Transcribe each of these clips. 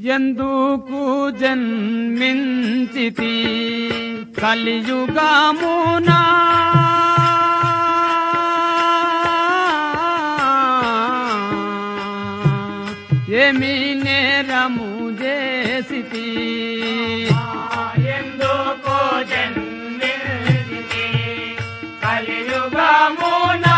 ఎందుకు జన్మించితి కలియుగమునా ఏమి నేరము చేసితి ఎందుకో జన్మించితి కలియుగమునా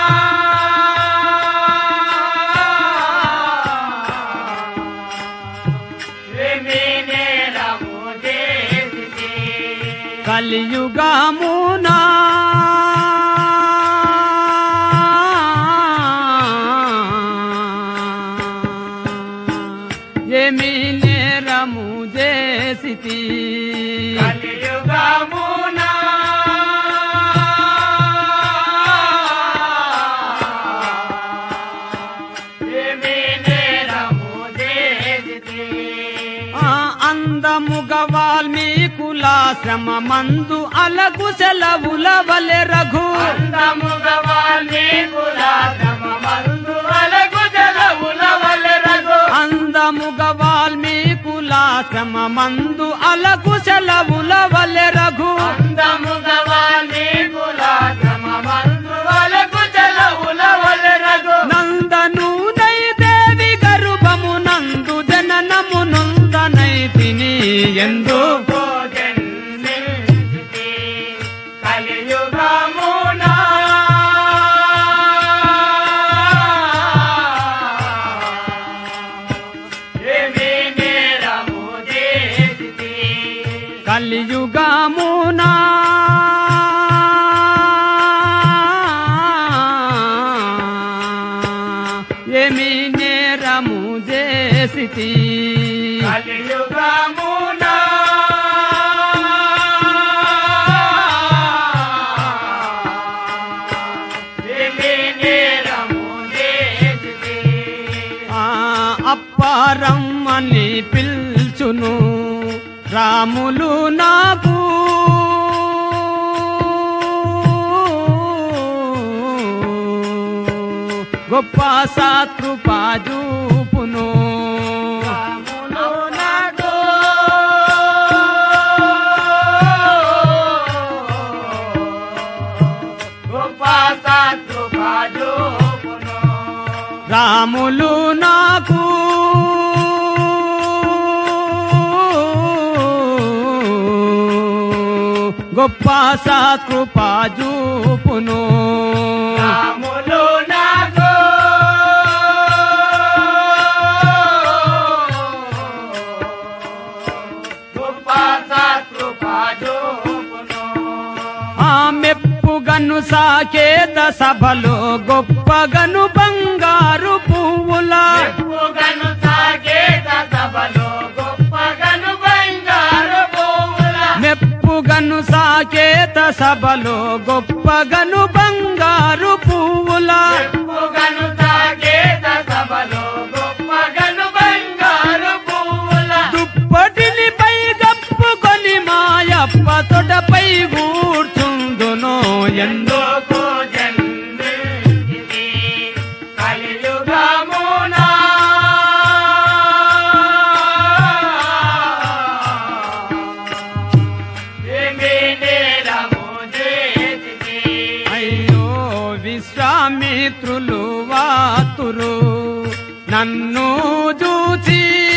ఏమి నేరము చేసితి కలియుగమునా ఏమి నేరము చేసితి కలియుగమునా ఏమి నేరము చేసితి ఆ అందముగ వాల్మీకుల శ్రమ మందు అలగు సెలవుల వలె రఘు అందముగ వాల్మీకుల శ్రమమందు అలగు జలముల వలెరగు. అందముగ వాల్మీకుల శ్రమ మందు అలగు సెలవుల వలె రఘు అందముగ వాల్మీకుల శ్రమమందు అలగు జలముల వలెరగు. నందను నై దేవి గర్భము నందు జననము నందనై తిని ఎందు ఎందుకో జన్మించితి కలియుగమునా ఏమి నేరము చేసితి కలియుగమునా ఏమి నేరము చేసితి కలియుగమునా ఏమి నేరము చేసితి ఆ అప్పారమ్మని పిల్చును రాములు నాకు గొప్ప సాతృపాజూపును రాములు నాడు గొప్ప సత్కృపాజోపును. రాములు నాకు గొప్ప సాకృపాజూపును రాములు నాకు గొప్ప సత్కృపాజోపును. ఆ మెప్పుగను సాకేత సభలో గొప్పగను బంగారు పువ్వుల ఎక్కువగను సాగేత సభలో గొప్పగను బంగారు పువ్వుల మెప్పుగను సాకేత సభలో గొప్పగను బంగారు పువ్వుల ఎక్కువగను సాగేత సభలో గొప్పగను బంగారు పువ్వుల దుప్పటిని పై గప్పుకొని మాయప్ప తొడపై కూర్చుందును ఎందు ఎందుకు జన్మించితి కలియుగమునా ఏమి నేరము చేసితి అయ్యో విశ్వామిత్రులు వాతురు నన్ను చూచి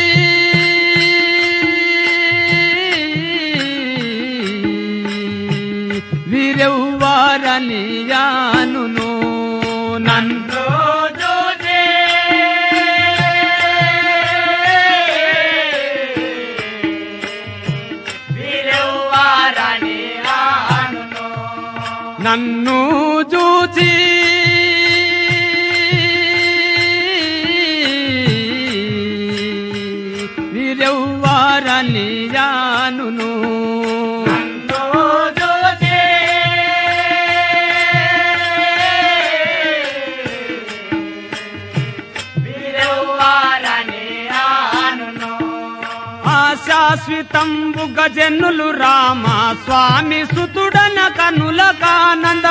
వీరెవ్వారని యానును నన్ను రోజుదే వీరెవ్వారని ఆనును. నన్ను చూచి వీరెవ్వారని యానును నన్ను చూచి వీరెవ్వారని ఆనును. ఆ శాశ్వతంబుగ జనులు రామ స్వామి సుతుడన కనుల కానంద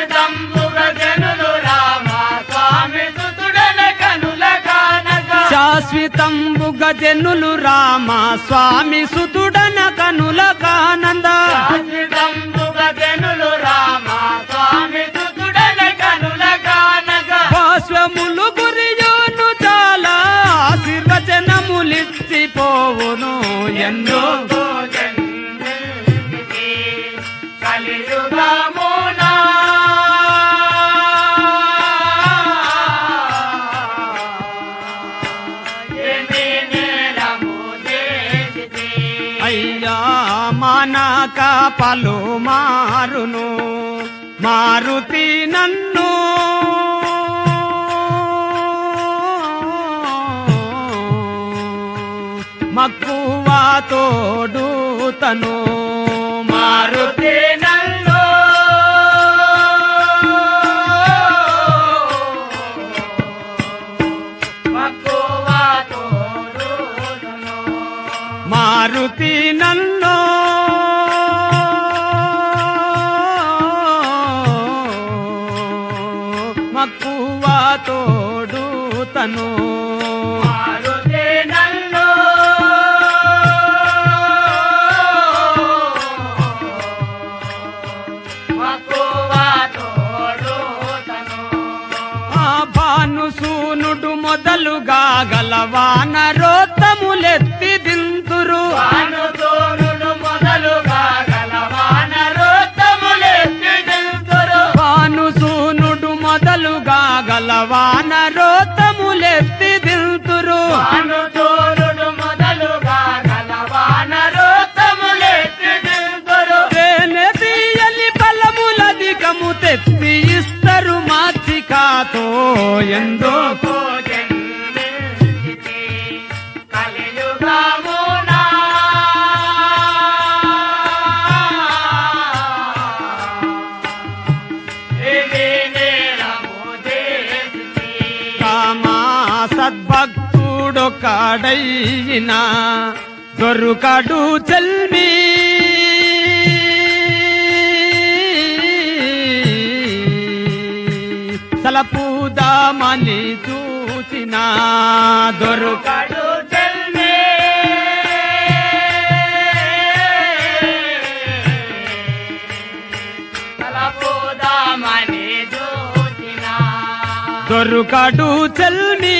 శాశ్వతంబుగ జనులు రామ స్వామి సుతుడన కనుల కానక శాశ్వతంబు గజనులు రామ స్వామి సుతుడన కనుల కానంద శాశ్వతంబుగా జనులు రామ స్వామి సుతుడన కనుల కానగ భాష్వములు గురియోను చాలా ఆశీర్వచనములిచ్చిపోవును ఎన్నో కలియుగమునా ఏమి నేరము చేసితి? అయ్యా మానక పలు మారును మారుతి నన్ను మక్కువ తోడు తను మారుతి మారుతి నన్ను మక్కువ తోడును. మారుతి నన్ను మక్కువ తోడు తను మారుతి నన్ను మక్కువ తోడుతను. ఆ భాను సూనుడు మొదలుగా గలవాన రోత్తములెత్తి దింతురు వానతోనులు మొదలుగా గలవాన రోత్తములెత్తి నిల్తురు. భాను సూనుడు మొదలుగా గలవాన రోత్తములెత్తి దింతురు వానతోనులు మొదలుగా గలవాన రోత్తములెత్తి నిల్తురు. తేనె తీయని ఫలములధికము తెత్తి ఇస్తరు మాచికాతో ఎందో జన్మించితి కలియుగమునా. ఇది నేరము చేసితి. కామా సద్భక్తుడొకడైనా దొరుకడు చెల్మి సలపూదామని చూచిన దొరుక కడు చెల్మే. తలపోదామని చూచిన దొరుకడు చెల్మి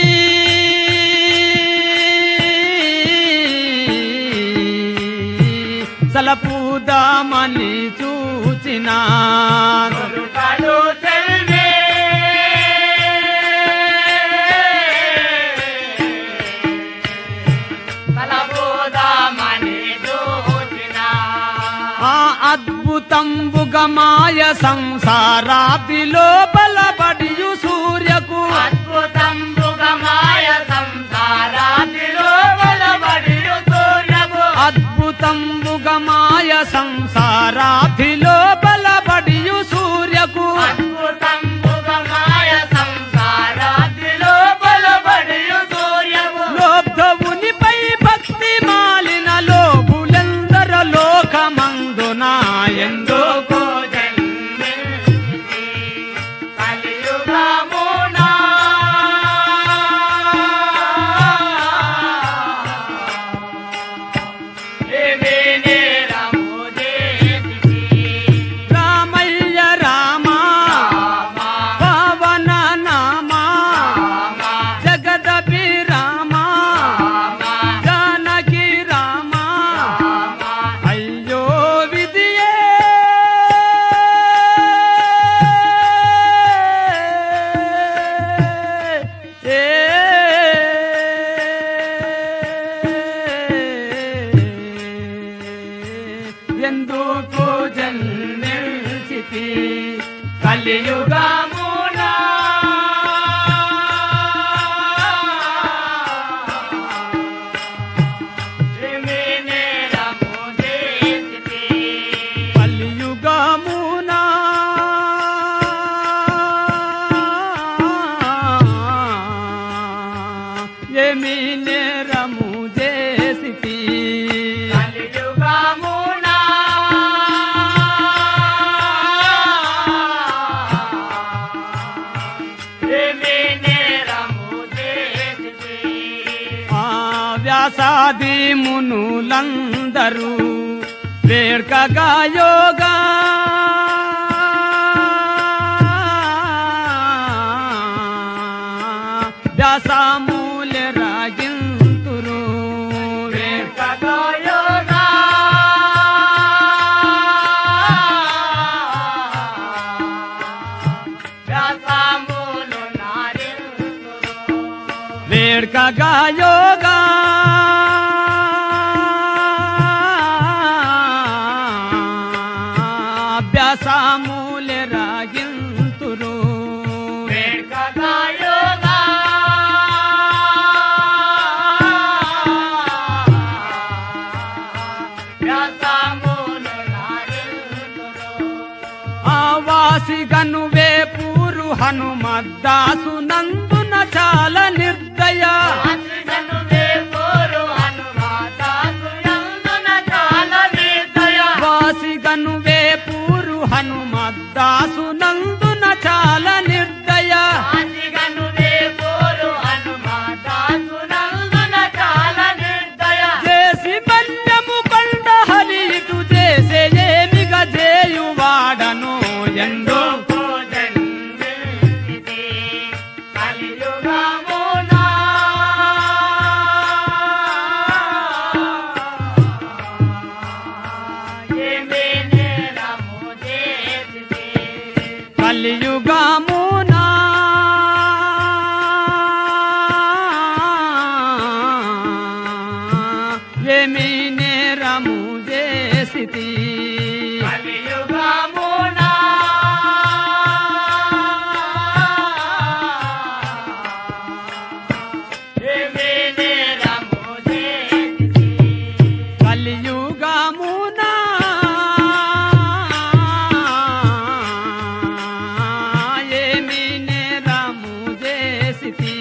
సలపూదామని చూచిన దొరుకడు చెల్మే. తలపోదామని చూచిన ఆ అద్భుతంబుగా మాయ సంసారాది లోపల బడియు సూర్యకు అద్భుతంబుగా మాయ సంసారాదిలో బలబడియు సూర్యము అద్భుతంబుగా మాయ సంసారాది లోపల బడియు సూర్యకు అద్భుతంబుగా మాయ సంసారాదిలో బలబడియు సూర్యము లోబ్ధవునిపై భక్తి మాలిన లోబులెందర లోకమందున ఎందో ఎందుకు జన్మించితి కలియుగమునా ఏమి నేరము చేసితి? రామయ్య రామ రామా, పవన నామ రామా, జగదపి రామ రామా, జానకి రామ రామా. అయ్యో విధియే ఏ ఎందుకు జన్మించితి కలియుగమునా ఏమి నేరము చేసితి? కలియుగమునా ఏమి నేరము చేసితి కలియుగమునా వ్యాసాది మునులందరూ వేర్కగా యోగా వ్యాసామూల రాగింతురు కథో యోగా వ్యాసాములు నారింతురు వేర్కగా యోగా అభ్యాసమూల రాగింతురు కథో యోగా వ్యాసాములు నారింతురు ఆవాసి గనువే పూరు హనుమద్దాసు నందున చాలా నిర్దయ అతను దేవోరు హనుమాదాసు యందున చాలా నిర్దయ వాసి గనువే పూరు హనుమద్దాసు నందున చాలా నిర్దయ ఆదిగను దేవోరు హనుమాదాసు నందున చాలా నిర్దయ చేసి బల్యము కొండ హరిటు చేసే ఏమిగ చేయువాడను ఎందు కలియుగమునా ఏమి నేరము చేసితి కలియుగమునా ఏమి నేరము చేసితి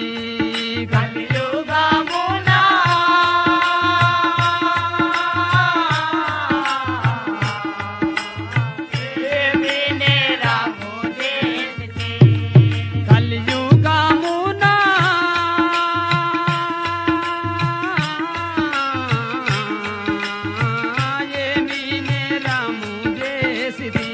కలియుగమునా ఏమి నేరము చేసితి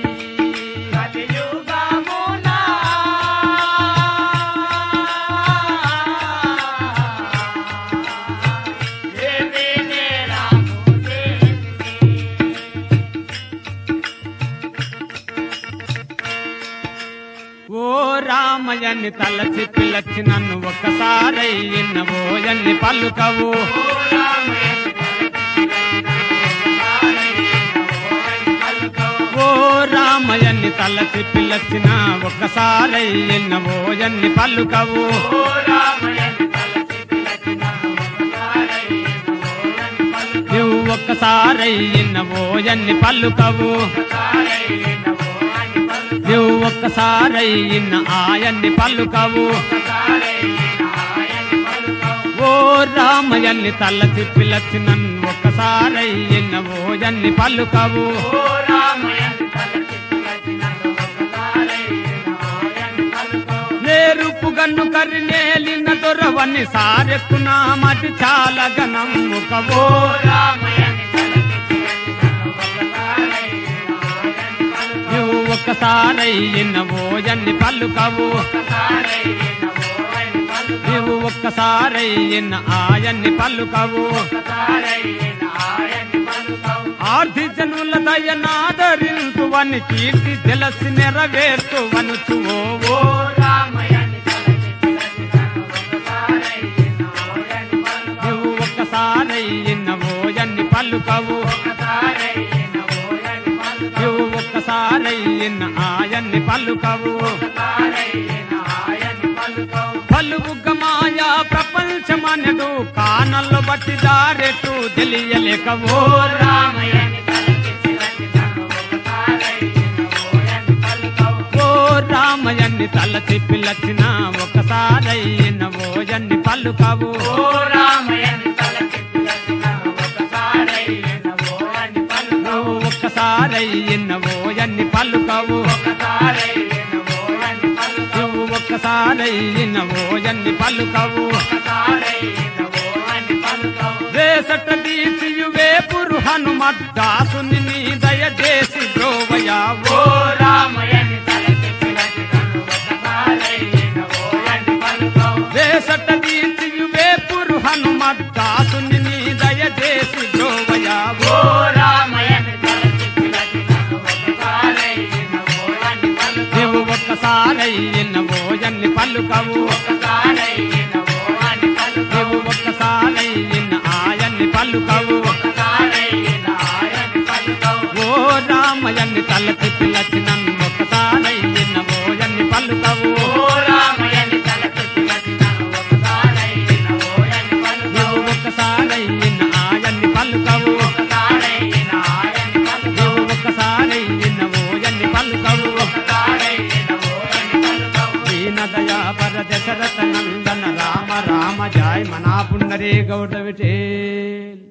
ఓ రామయ్యని తలచి పిల్లచి నన్ను ఒక్కసారి ఎన్నబోయన్ని పలుకవు ఓ రామయ్యని తలచి పిల్లచిన ఒక్కసారి ఎన్నబోయన్ని పలుకవు నువ్వు ఒక్కసారి ఎన్నబోయన్ని పలుకవు నువ్వు ఒక్కసారి ఇన్న ఆయన్ని పలుకవు ఓ రామయ్యన్ని తలచి పిల్లచి నన్ను ఒక్కసారి ఎన్నబోయన్ని పలుకవు నేరుపు గన్ను కరినేలిన దొరవని సారెక్కునా మటి చాలా గనం ఒకవో నువ్వు ఒక్కసారి ఎన్నబోయన్ని పలుకవు నువ్వు ఒక్కసారి ఇన్న ఆయన్ని పలుకవు ఆర్ధి జనుల దయనాదరింతువని కీర్తి తెలిసి నెరవేర్తువను ఓ నువ్వు ఒక్కసారి ఇన్నవోయన్ని పలుకవు నువ్వు ఒక్కసారి ఇన్న ఆయన్ని పలుకవు పలువుగ మాయా ప్రపంచమనడు కానల్లో బట్టి దారెట్టు తెలియలేకవో ఓ రామయన్ని తలచి పిల్లచిన ఒకసారి ఇన్నవోయన్ని పలుకవు నువ్వు ఒక్కసారి ఇన్నవోయన్ని పలుకవు నువ్వు ఒక్కసారి ఇన్నవోయన్ని పలుకవు వే వేసట దీచియువే పురు హనుమద్దాసుని నీ దయచేసి బ్రోవయా ఓ రామయని తలకి పిలచి కన్ను ఒకసారైన ఓయని పలుకవు వేసట దీచియువే పురు హనుమద్దాసుని నీ దయచేసి బ్రోవయా ఓ రామయని తలకి పిలచి కన్ను ఒకసారైన ఓయని పలుకవు నీవు ఒక్కసారయ్యిన ఓయన్ని పలుకవు ఒకసారైన ఓయని పలుకవు నీవు ఒక్కసారయ్యిన ఆయన్ని పలుకవు ఒకసారైన ఆయని పలుకవు ఓ రామయన్ని తలకి పిలచి నన్ను ఒక్కసారయ్యిన ఓయన్ని పలుకవు ఓ రామయని తలకి పిలచి కన్ను ఒకసారైన ఓయని పలుకవు నీవు ఒక్కసారయ్యిన ఆయన్ని పలుకవు ఒకసారైన ఆయని పలుకవు నీవు ఒక్కసారయ్యిన ఓయన్ని పలుకవు ఒకసారైన ఓయని పలుకవు దీనదయా పర దశరథ నందన రామ రామ జాయ్ మనా పుండరీ గౌడ విఠేల్